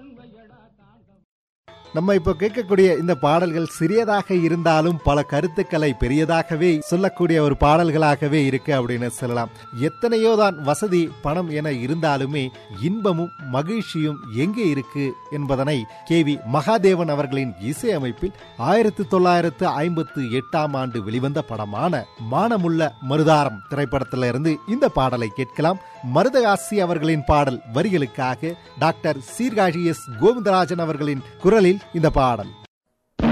நம்ம இப்போ கேட்கக்கூடிய இந்த பாடல்கள் சிறியதாக இருந்தாலும் பல கருத்துக்களை பெரியதாகவே சொல்லக்கூடிய ஒரு பாடல்களாகவே இருக்கு அப்படின்னு சொல்லலாம் எத்தனையோ தான் வசதி பணம் என இருந்தாலுமே இன்பமும் மகிழ்ச்சியும் எங்கே இருக்கு என்பதனை கே வி மகாதேவன் அவர்களின் இசையமைப்பில் ஆயிரத்தி தொள்ளாயிரத்து ஐம்பத்து எட்டாம் ஆண்டு வெளிவந்த படமான மானமுள்ள மருதாரம் திரைப்படத்தில இருந்து இந்த பாடலை கேட்கலாம் மருதகாசி அவர்களின் பாடல் வரிகளுக்காக டாக்டர் சீர்காழி எஸ் கோவிந்தராஜன் அவர்களின் குரலில் இந்த பாடல்